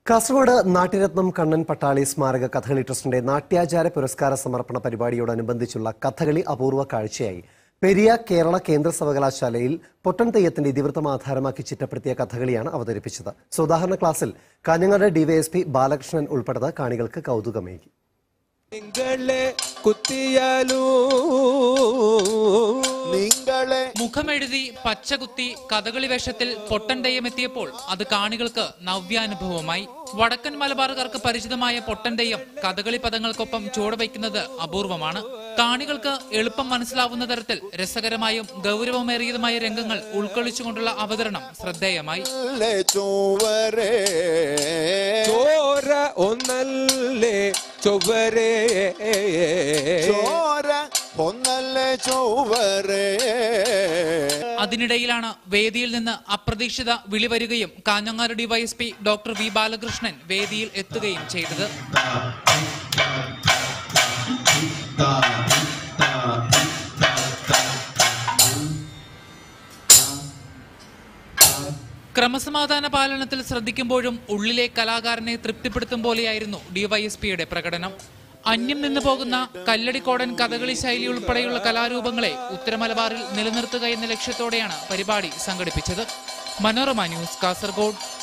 കാസർഗോഡ് നാട്യരത്നം കണ്ണൻ പട്ടാളി സ്മാരക കഥകളി ട്രസ്റ്റിന്റെ നാട്യാചാര പുരസ്കാര സമർപ്പണ പരിപാടിയോടനുബന്ധിച്ചുള്ള കഥകളി അപൂർവ കാഴ്ചയായി പെരിയ കേരള കേന്ദ്ര സർവകലാശാലയിൽ പൊട്ടൻ തെയ്യത്തിന്റെ ഇതിവൃത്തം ആധാരമാക്കി ചിട്ടപ്പെടുത്തിയ കഥകളിയാണ് അവതരിപ്പിച്ചത് സോദാഹരണ ക്ലാസ്സിൽ കാഞ്ഞങ്ങാട് ഡിവൈഎസ്പി ബാലകൃഷ്ണൻ ഉൾപ്പെടുന്ന കാണികൾക്ക് കൗതുകമേകി നിങ്ങളെ കുത്തിയാലൂ നിങ്ങളെ മുഖമെഴുതി പച്ചകുത്തി കഥകളി വേഷത്തിൽ പൊട്ടൻ തെയ്യമെത്തിയപ്പോൾ അത് കാണികൾക്ക് നവ്യാനുഭവമായി വടക്കൻ മലബാറുകാർക്ക് പരിചിതമായ പൊട്ടൻ തെയ്യം കഥകളി പദങ്ങൾക്കൊപ്പം ചുവടുവയ്ക്കുന്നത് അപൂർവമാണ് കാണികൾക്ക് എളുപ്പം മനസ്സിലാവുന്ന തരത്തിൽ രസകരമായും ഗൗരവമേറിയതുമായ രംഗങ്ങൾ ഉൾക്കൊള്ളിച്ചുകൊണ്ടുള്ള അവതരണം ശ്രദ്ധേയമായി അല്ലേ ചൊവ്വരേ ചോര ഒന്നല്ലേ ചൊവ്വരേ ചോര ഒന്നല്ലേ ചൊവ്വരേ അതിനിടയിലാണ് വേദിയിൽ നിന്ന് അപ്രതീക്ഷിത വിളി വരികയും Kanhangad DYSP doctor V Balakrishnan വേദിയിൽ എത്തുകയും ചെയ്തത് ക്രമസമാധാന പാലനത്തിൽ ശ്രദ്ധിക്കുമ്പോഴും ഉള്ളിലെ കലാകാരനെ തൃപ്തിപ്പെടുത്തും പോലെയായിരുന്നു ഡിവൈഎസ്പിയുടെ പ്രകടനം അന്യം നിന്നു പോകുന്ന കല്ലടിക്കോടൻ കഥകളി ശൈലി ഉൾപ്പെടെയുള്ള കലാരൂപങ്ങളെ ഉത്തരമലബാറിൽ നിലനിർത്തുക എന്ന ലക്ഷ്യത്തോടെയാണ് പരിപാടി സംഘടിപ്പിച്ചത് മനോരമ ന്യൂസ് കാസർഗോഡ്